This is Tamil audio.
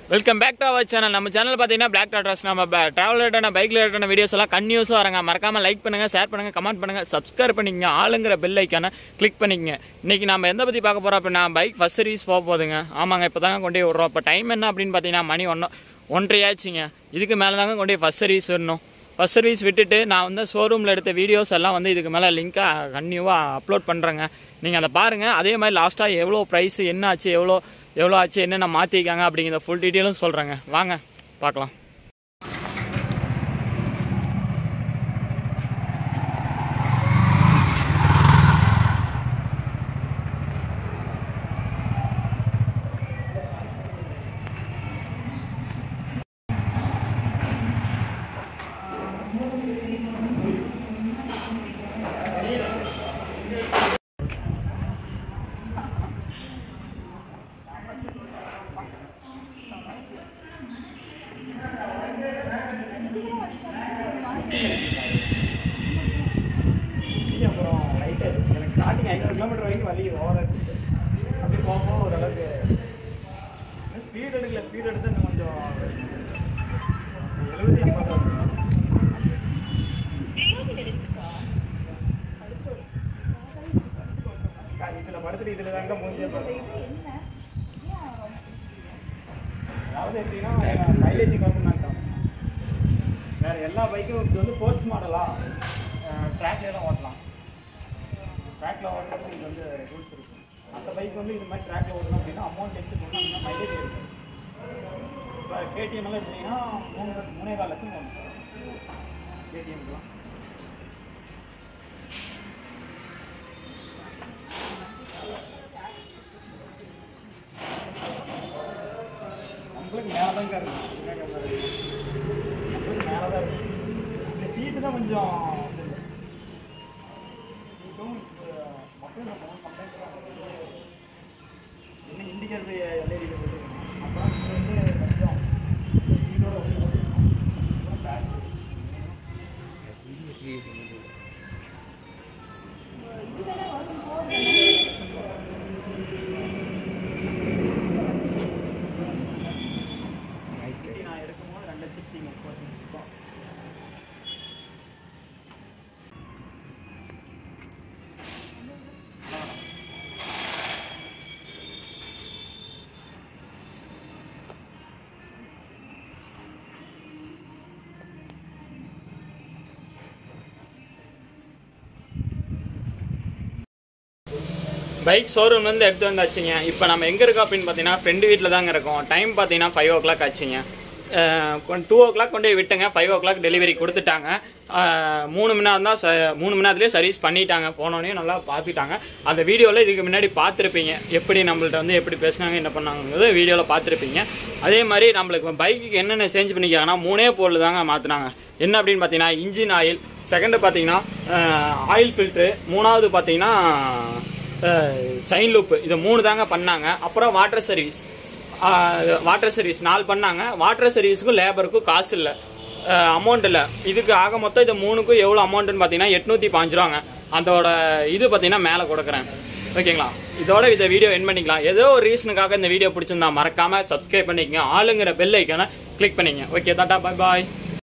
welcome back to our channel நம்ம சேனல் பார்த்தீங்கன்னா பிளாக் டாட்ராஸ் நம்ம ட்ராவல் ரிலேட்டான பைக் ரிலேட்டான வீடியோஸ் எல்லாம் கன்யூஸாக வரங்க மறக்காம லைக் பண்ணுங்க ஷேர் பண்ணுங்க கமெண்ட் பண்ணுங்க சப்ஸ்கிரைப் பண்ணிக்கங்க ஆளுங்கிற பெல் ஐக்கான கிளிக் பண்ணிக்கங்க இன்னைக்கு நம்ம எந்த பற்றி பார்க்க போகிறோம் அப்படின்னா பைக் ஃபர்ஸ்ட் சர்வீஸ் போக போகுதுங்க ஆமாங்க இப்போ தாங்க கொண்டு போய் விட்றோம் இப்போ டைம் என்ன அப்படின்னு பார்த்தீங்கன்னா மணி ஒன்று ஒன்றரை ஆச்சுங்க இதுக்கு மேலே தாங்க கொண்டு போய் ஃபர்ஸ்ட் சர்வீஸ் வரணும் ஃபர்ஸ்ட் சர்வீஸ் விட்டுட்டு நான் வந்து ஷோரூமில் எடுத்த வீடியோஸ் எல்லாம் வந்து இதுக்கு மேலே லிங்க்காக கன்யூவாக அப்லோட் பண்ணுறேங்க நீங்கள் அதை பாருங்கள் அதே மாதிரி லாஸ்ட்டாக எவ்வளோ ப்ரைஸ் என்ன ஆச்சு எவ்வளோ எவ்வளோ ஆச்சு என்னென்ன மாற்றிருக்காங்க அப்படிங்கிற ஃபுல் டீட்டெயிலும் சொல்கிறேங்க வாங்க பார்க்கலாம் அப்புறம் லைட்டு எனக்கு ஸ்டார்டிங் ஐநூறு கிலோமீட்டர் வரைக்கும் வழி ஓவர் அப்படி போகும்போது ஓரளவுக்கு ஸ்பீட் எடுக்கல ஸ்பீட் எடுத்து இன்னும் கொஞ்சம் எழுபத்தி எண்பது இதில் படுத்துட்டு இதில் தாங்க மூஞ்சி அதாவது எப்படின்னா மைலேஜ் கம்மி வேற எல்லா பைக்கும் இது வந்து ஸ்போர்ட்ஸ் மாடலா ட்ராக்ல தான் ஓட்டலாம் ட்ராக்ல ஓட்டுறது இது வந்து ரூல்ஸ் இருக்கு அந்த பைக் வந்து இது மாதிரி ட்ராக்ல ஓட்டணும் அப்படின்னா அமௌண்ட் எக்ஸ்ட் பண்ணணும் அப்படின்னா மைலேஜ் இருக்கு இப்போ கேடிஎம் எல்லாம் எப்படின்னா மூணு லட்சம் மூணே கால் லட்சம் வரும் கேடிஎம்க்குலாம் நம்மளுக்கு மேலே தாங்க இருக்கும் நம்மளுக்கு மேலே தான் இருக்கும் இந்த சீட்டு தான் கொஞ்சம் சீட்டும் மட்டும் என்ன இண்டிகேட்டர் எல்ஐடி அப்புறம் இது வந்து கொஞ்சம் சீட்டோட அப்புறம் பேக் நான் எடுக்கும்போது ரெண்டு லட்சத்தி முப்பது ரூபாய் பைக் ஷோரூம்லேருந்து எடுத்து வந்தாச்சுங்க இப்போ நம்ம எங்கே இருக்கோம் அப்படின்னு பார்த்தீங்கன்னா ஃப்ரெண்டு வீட்டில் தாங்க இருக்கோம் டைம் பார்த்தீங்கன்னா ஃபைவ் ஓ கிளாக் ஆச்சுங்க டூ ஓ கிளாக் கொண்டு போய் விட்டுங்க ஃபைவ் ஓ கிளாக் டெலிவரி கொடுத்துட்டாங்க அஹ், மூணு மணி நேரம் தான் ச- மூணு மணி நேரத்துலேயே சர்வீஸ் பண்ணிட்டாங்க போனோடனே நல்லா பார்த்துட்டாங்க அந்த வீடியோவில் இதுக்கு முன்னாடி பார்த்துருப்பீங்க எப்படி நம்மள்ட்ட வந்து எப்படி பேசுனாங்க என்ன பண்ணாங்கிறது வீடியோவில் பார்த்துருப்பீங்க அதே மாதிரி நம்மளுக்கு பைக்குக்கு என்னென்ன சேஞ்ச் பண்ணிக்கிறாங்கன்னா மூணே பொருள் தாங்க மாற்றினாங்க என்ன அப்படின்னு பார்த்தீங்கன்னா இன்ஜின் ஆயில் செகண்டு பார்த்தீங்கன்னா ஆயில் ஃபில்ட்ரு மூணாவது பார்த்தீங்கன்னா செயின் லூப் இது மூணு தாங்க பண்ணாங்க அப்புறம் வாட்டர் சர்வீஸ் வாட்டர் சர்வீஸ் நாலு பண்ணாங்க வாட்டர் சர்வீஸுக்கும் லேபருக்கும் காசு இல்லை அமௌண்ட் இல்லை இதுக்கு ஆக மொத்தம் இது மூணுக்கும் எவ்வளோ அமௌண்ட்டுன்னு பார்த்தீங்கன்னா எட்நூற்றி பாஞ்சு ரூபாங்க அதோட இது பார்த்தீங்கன்னா மேலே கொடுக்குறேன் ஓகேங்களா இதோட இந்த வீடியோ என் பண்ணிக்கலாம் ஏதோ ஒரு ரீசனுக்காக இந்த வீடியோ பிடிச்சிருந்தா மறக்காம சப்ஸ்கிரைப் பண்ணிக்கங்க ஆளுங்கிற பெல் ஐக்கான கிளிக் பண்ணிங்க ஓகே டாட்டா பை பாய்